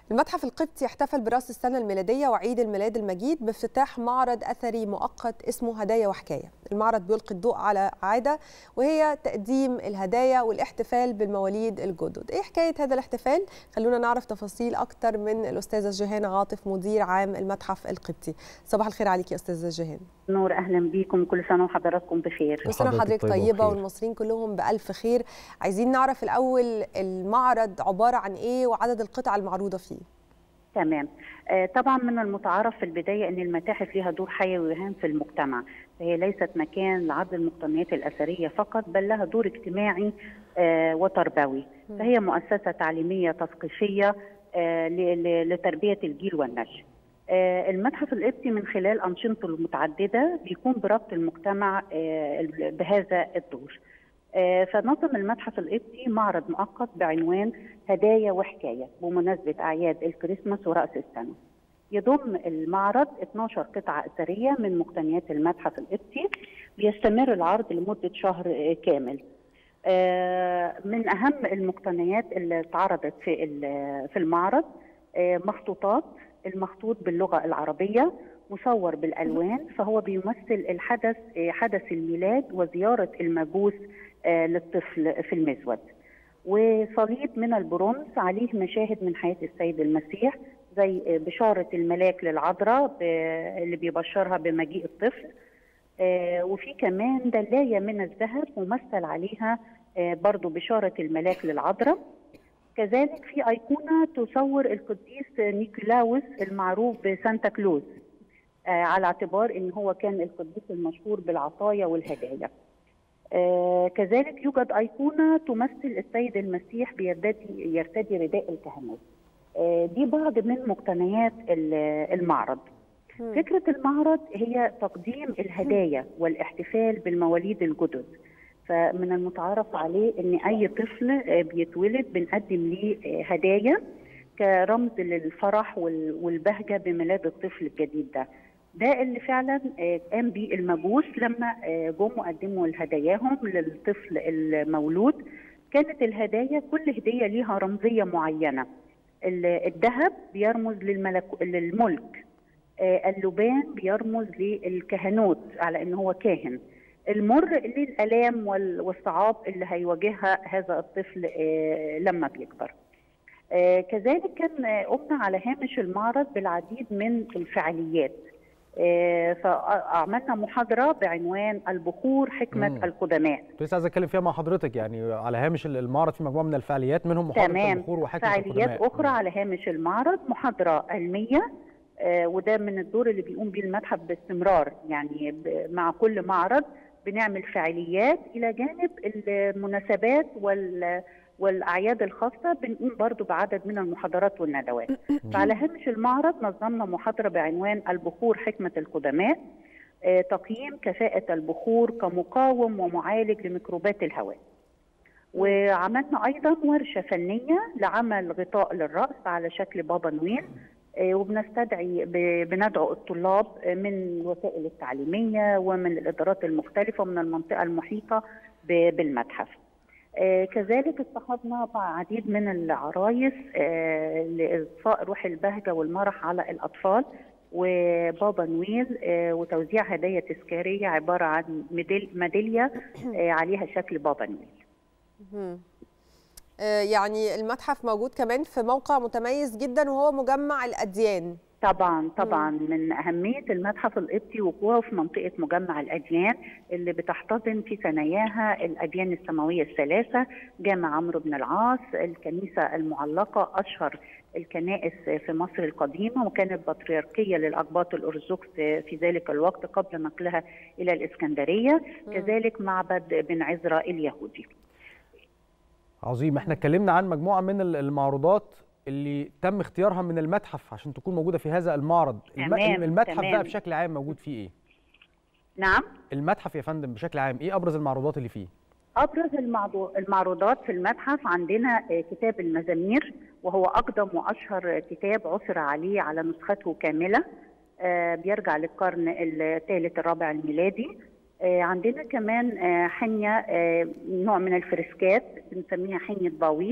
المتحف القبطي احتفل براس السنة الميلادية وعيد الميلاد المجيد بافتتاح معرض أثري مؤقت اسمه هدايا وحكاية المعرض بيلقي الضوء على عادة وهي تقديم الهدايا والاحتفال بالمواليد الجدد ايه حكاية هذا الاحتفال؟ خلونا نعرف تفاصيل أكتر من الأستاذة جيهان عاطف مدير عام المتحف القبطي صباح الخير عليك يا أستاذة جيهان نور اهلا بيكم كل سنه وحضراتكم بخير كل سنه وحضرتك طيبه والمصريين كلهم بالف خير عايزين نعرف الاول المعرض عباره عن ايه وعدد القطع المعروضه فيه تمام آه طبعا من المتعارف في البدايه ان المتاحف لها دور حيوي وهام في المجتمع فهي ليست مكان لعرض المقتنيات الاثريه فقط بل لها دور اجتماعي آه وتربوي فهي مؤسسه تعليميه تثقيفيه آه لتربيه الجيل والنشء المتحف القبطي من خلال أنشطته المتعددة بيكون بربط المجتمع بهذا الدور فنظم المتحف القبطي معرض مؤقت بعنوان هدايا وحكاية بمناسبة أعياد الكريسماس ورأس السنة يضم المعرض 12 قطعة أثرية من مقتنيات المتحف القبطي بيستمر العرض لمدة شهر كامل من أهم المقتنيات اللي اتعرضت في في المعرض مخطوطات المخطوط باللغة العربية مصور بالألوان فهو بيمثل الحدث حدث الميلاد وزيارة المجوس للطفل في المزود وصليب من البرونز عليه مشاهد من حياة السيد المسيح زي بشارة الملاك للعذراء اللي بيبشرها بمجيء الطفل وفي كمان دلاية من الذهب ممثل عليها برضو بشارة الملاك للعذراء كذلك في أيقونة تصور القديس نيكولاوس المعروف بسانتا كلوز آه على اعتبار أن هو كان القديس المشهور بالعطايا والهدايا آه كذلك يوجد أيقونة تمثل السيد المسيح بيرتدي يرتدي رداء الكهنوت آه دي بعض من مقتنيات المعرض فكرة المعرض هي تقديم الهدايا والاحتفال بالمواليد الجدد فمن المتعارف عليه ان اي طفل بيتولد بنقدم ليه هدايا كرمز للفرح والبهجه بميلاد الطفل الجديد ده ده اللي فعلا قام بيه المجوس لما جم وقدموا هداياهم للطفل المولود كانت الهدايا كل هديه ليها رمزيه معينه الذهب بيرمز للملك للملك اللبان بيرمز للكهنوت على ان هو كاهن المر للالام والصعاب اللي هيواجهها هذا الطفل لما بيكبر. كذلك كان قمنا على هامش المعرض بالعديد من الفعاليات. فعملنا محاضره بعنوان البخور حكمه مم. القدماء. كنت لسه عايز اتكلم فيها مع حضرتك يعني على هامش المعرض في مجموعه من الفعاليات منهم محاضره تمام. البخور وحكمه فعاليات القدماء. فعاليات اخرى على هامش المعرض محاضره علميه آه وده من الدور اللي بيقوم بيه المتحف باستمرار يعني مع كل معرض بنعمل فعاليات الى جانب المناسبات وال والاعياد الخاصه بنقوم برضو بعدد من المحاضرات والندوات فعلى هامش المعرض نظمنا محاضره بعنوان البخور حكمه القدماء آه تقييم كفاءه البخور كمقاوم ومعالج لميكروبات الهواء وعملنا ايضا ورشه فنيه لعمل غطاء للراس على شكل بابا نويل وبنستدعي بندعو الطلاب من الوسائل التعليميه ومن الادارات المختلفه ومن المنطقه المحيطه بالمتحف. كذلك اصطحبنا عديد من العرايس لاضفاء روح البهجه والمرح على الاطفال وبابا نويل وتوزيع هدايا تذكاريه عباره عن ميداليه عليها شكل بابا نويل. يعني المتحف موجود كمان في موقع متميز جدا وهو مجمع الأديان طبعا طبعا مم. من أهمية المتحف القبطي وقوعه في منطقة مجمع الأديان اللي بتحتضن في ثناياها الأديان السماوية الثلاثة جامع عمرو بن العاص الكنيسة المعلقة أشهر الكنائس في مصر القديمة وكانت بطريركية للأقباط الأرثوذكس في ذلك الوقت قبل نقلها إلى الإسكندرية مم. كذلك معبد بن عزرا اليهودي عظيم احنا اتكلمنا عن مجموعه من المعروضات اللي تم اختيارها من المتحف عشان تكون موجوده في هذا المعرض تمام المتحف تمام. بقى بشكل عام موجود فيه ايه نعم المتحف يا فندم بشكل عام ايه ابرز المعروضات اللي فيه ابرز المعروضات في المتحف عندنا كتاب المزامير وهو اقدم واشهر كتاب عثر عليه على نسخته كامله بيرجع للقرن الثالث الرابع الميلادي عندنا كمان حنية نوع من الفريسكات بنسميها حنية باويط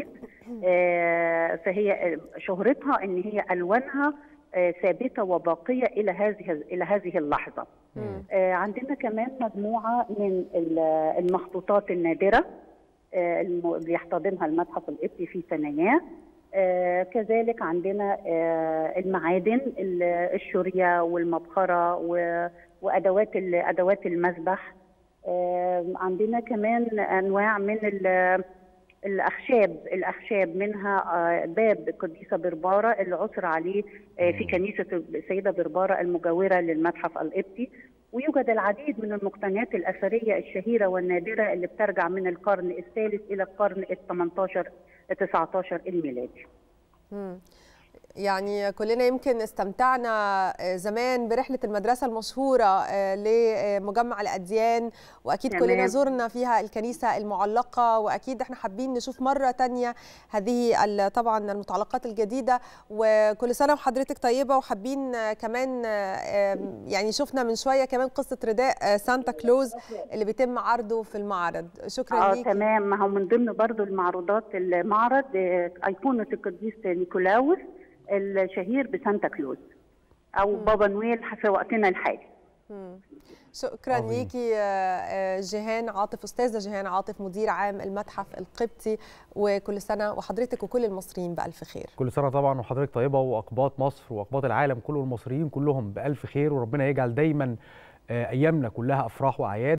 آه، فهي شهرتها ان هي الوانها آه، ثابته وباقيه الى هذه الى هذه اللحظه. مم. آه، عندنا كمان مجموعه من ال- المخطوطات النادره آه، الم- اللي يحتضنها المتحف القبطي في ثناياه آه، كذلك عندنا آه، المعادن ال- الشوريه والمبخره و- وادوات ال- ادوات المذبح آه، عندنا كمان انواع من ال- الاخشاب الاخشاب منها آه، باب القديسه برباره اللي عثر عليه آه، في كنيسه السيده برباره المجاوره للمتحف القبطي ويوجد العديد من المقتنيات الاثريه الشهيره والنادره اللي بترجع من القرن الثالث الى القرن ال 18 19 الميلادي. مم. يعني كلنا يمكن استمتعنا آه، زمان برحلة المدرسة المشهورة آه، لمجمع الأديان وأكيد تمام. كلنا زرنا فيها الكنيسة المعلقة وأكيد احنا حابين نشوف مرة تانية هذه ال- طبعا المتعلقات الجديدة وكل سنة وحضرتك طيبة وحابين آه، كمان آه، آم، يعني شفنا من شوية كمان قصة رداء آه، سانتا كلوز اللي بيتم عرضه في المعرض شكرا اه ليكي تمام ما هو من ضمن برضو المعروضات المعرض آه، ايقونه القديس نيكولاوس الشهير بسانتا كلوز او بابا نويل في وقتنا الحالي. مم. شكرا عظيم. ليكي آه، آه، جيهان عاطف استاذه جيهان عاطف مدير عام المتحف القبطي وكل سنه وحضرتك وكل المصريين بالف خير كل سنه طبعا وحضرتك طيبه واقباط مصر واقباط العالم كله والمصريين كلهم بالف خير وربنا يجعل دايما آه، ايامنا كلها افراح واعياد